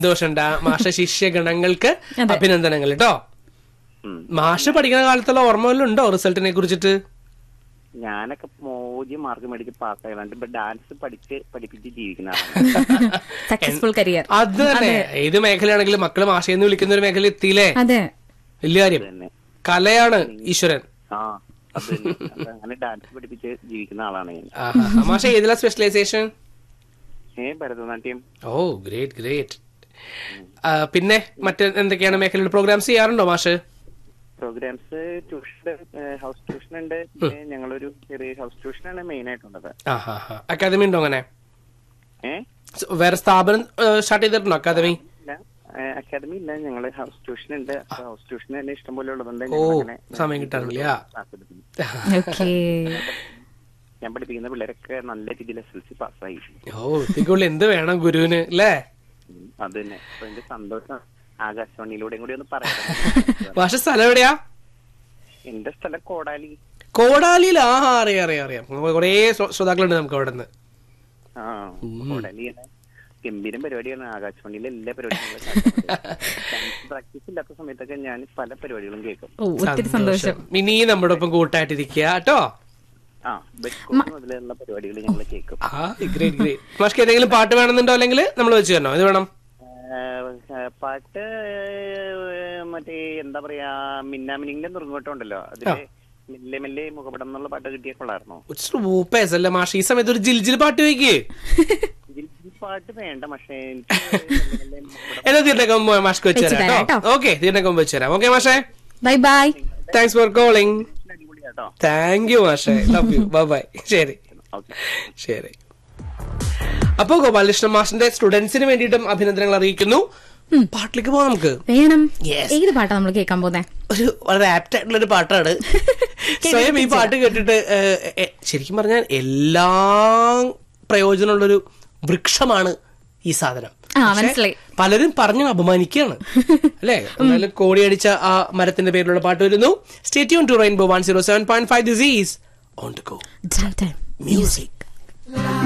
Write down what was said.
ദോഷണ്ട മാഷ ശിഷ്യഗണങ്ങൾക്ക് അതെ. അഭിനന്ദനങ്ങൾ കേട്ടോ ഉം. മാഷ് പഠിക്കുന്ന കാലത്തുള്ള ഓർമ്മ വല്ലതും ഉണ്ടോ റിസൾട്ടിനെ കുറിച്ചിട്ട് ഞാനൊക്കെ മോജി മാർക്ക് മേടിച്ച് പാസ്സായതാണ് ഇപ്പൊ ഡാൻസ് പഠിച്ച് പഠിപ്പിച്ച് ജീവിക്കുന്ന ആളാണ് സക്സസ്ഫുൾ കരിയർ അത് തന്നെ ഏത് മേഖലയാണെങ്കിലും മക്കള് മാഷയെന്ന് വിളിക്കുന്ന ഒരു മേഖല എത്തിയില്ലേ അതെ വലിയ കാര്യം തന്നെ കലയാണ് ഈശ്വരൻ ആ അത് തന്നെ. അപ്പൊ അങ്ങനെ ഡാൻസ് പഠിപ്പിച്ച് ജീവിക്കുന്ന ആളാണ് ഞാൻ ആഹാ. മാഷ ഏതിലാ സ്പെഷ്യലൈസേഷൻ ഏ ഭരതനാട്യം ഓ ഗ്രേറ്റ് ഗ്രേറ്റ് പിന്നെ മറ്റ് എന്തൊക്കെയാണ് മേഖലയുടെ പ്രോഗ്രാംസ് ചെയ്യാറുണ്ടോ മാഷ് പ്രോഗ്രാംസ് ട്യൂഷൻ ഹൗസ് ട്യൂഷൻ ഉണ്ട് പിന്നെ ഞങ്ങളൊരു ചെറിയ ഹൗസ് ട്യൂഷനാണ് മെയിൻ ആയിട്ടുള്ളത് ആഹാ അക്കാദമി ഉണ്ടോ അങ്ങനെ ഏ സ് വേറെ സ്ഥാപനം സ്റ്റാർട്ട് ചെയ്തിട്ടുണ്ടോ അക്കാദമി ഇല്ല അക്കാദമി ഇല്ല ഞങ്ങള് ഹൗസ് ട്യൂഷൻ ഉണ്ട് അപ്പൊ ഹൗസ് ട്യൂഷൻ തന്നെ ഇഷ്ടം പോലെ ഉള്ളതുകൊണ്ട് ഓ ഞങ്ങളങ്ങനെ സമയം കിട്ടാറില്ല ക്ലാസ് എടുക്കുന്നു. ഓക്കെ ഞാൻ പഠിപ്പിക്കുന്ന പിള്ളേരൊക്കെ നല്ല രീതിയിൽ എസ് എൽ സി പാസ്സായി ഓ ഇതിക്കുള്ളിൽ എന്ത് വേണം ഗുരുവിന് അല്ലേ ഉം, അത് തന്നെ അപ്പൊ എന്റെ സന്തോഷം ആകാശവാണിയിലൂടെയും കൂടി ഒന്ന് പറയാം മാഷ സ്ഥലം എവിടെയാ എന്റെ സ്ഥലം കോടാലി കോടാലിയിൽ ആ അറിയാം അറിയാം അറിയാം കുറേ ശ്രോതാക്കളുണ്ട് ശ്രോതാക്കളുണ്ട് നമുക്ക് അവിടെ നിന്ന് ആ കോടാലിയാണ് ഗംഭീരം പരിപാടിയാണ് ആകാശവാണിയിലെ എല്ലാ പരിപാടികളും പ്രാക്ടീസ് ഇല്ലാത്ത സമയത്തൊക്കെ ഞാൻ പല പരിപാടികളും കേൾക്കും ഓ ഒത്തിരി സന്തോഷം ഇനി നമ്മുടെ ഒപ്പം കൂട്ടായിട്ടിരിക്കുക കേട്ടോ ആ ബെസ്റ്റ് കോഴ്സ് മുതലുള്ള പരിപാടികൾ ഞങ്ങൾ കേൾക്കും ആ ഗ്രേറ്റ് ഗ്രേറ്റ് മാഷ്ക്ക് ഏതെങ്കിലും പാട്ട് വേണമെന്നുണ്ടോ അല്ലെങ്കിൽ നമ്മൾ വെച്ച് തരണോ ഇത് വേണം ആ, പാട്ട് ആ, മറ്റേ എന്താ പറയാ മിന്നാമിനിങ്ങിന്റെ നുറുങ്ങോട്ടം ഉണ്ടല്ലോ അതില് മെല്ലെ മെല്ലെ മുഖപടം എന്നുള്ള പാട്ട് കിട്ടിയ കൊള്ളായിരുന്നോ ഊപ്പേസല്ല മാഷ് ഈ സമയത്ത് ഒരു ജിൽ ജിൽ പാട്ട് വയ്ക്ക് ഇതിൽ ഈ പാട്ട് വേണ്ട പക്ഷേ എനിക്ക് മെല്ലെ മെല്ലെ മുഖപടം എന്നാ തീർന്നേക്ക് മാഷ്ക്ക് വെച്ച് വെച്ച് തരാം തരാം കേട്ടോ ഓക്കെ തീർന്നേക്ക് വെച്ച് തരാം ഓക്കെ മാഷേ bye bye thanks for calling അടിപൊളിയാട്ടോ താങ്ക് യു മാഷേ ലവ് യു ബൈ ബൈ ശരി ഓക്കെ ശരി അപ്പോ ഗോപാലകൃഷ്ണ മാഷിന്റെ സ്റ്റുഡൻസിന് വേണ്ടിയിട്ടും അഭിനന്ദനങ്ങൾ അറിയിക്കുന്നു പാട്ടിലേക്ക് പോവാം നമുക്ക് വേണം Yes. ഏത് പാട്ടാ നമ്മൾ കേൾക്കാൻ പോകുന്നേ ഒരു വളരെ ആപ്റ്റ് ആയിട്ടുള്ള ഒരു പാട്ടാണ് സ്വയം ഈ പാട്ട് കേട്ടിട്ട് ഏഹ്, എ- ശരിക്കും പറഞ്ഞാൽ എല്ലാ പ്രയോജനമുള്ളൊരു വൃക്ഷമാണ് ഈ സാധനം ആ, പക്ഷേ മനസ്സിലായി. പലരും പറഞ്ഞു അപമാനിക്കുകയാണ് അല്ലെ എന്നാലും കോടിയടിച്ച ആ മരത്തിന്റെ പേരിലുള്ള പാട്ട് വരുന്നു stay tuned to rainbow one zero seven point five this is on to go drive time music music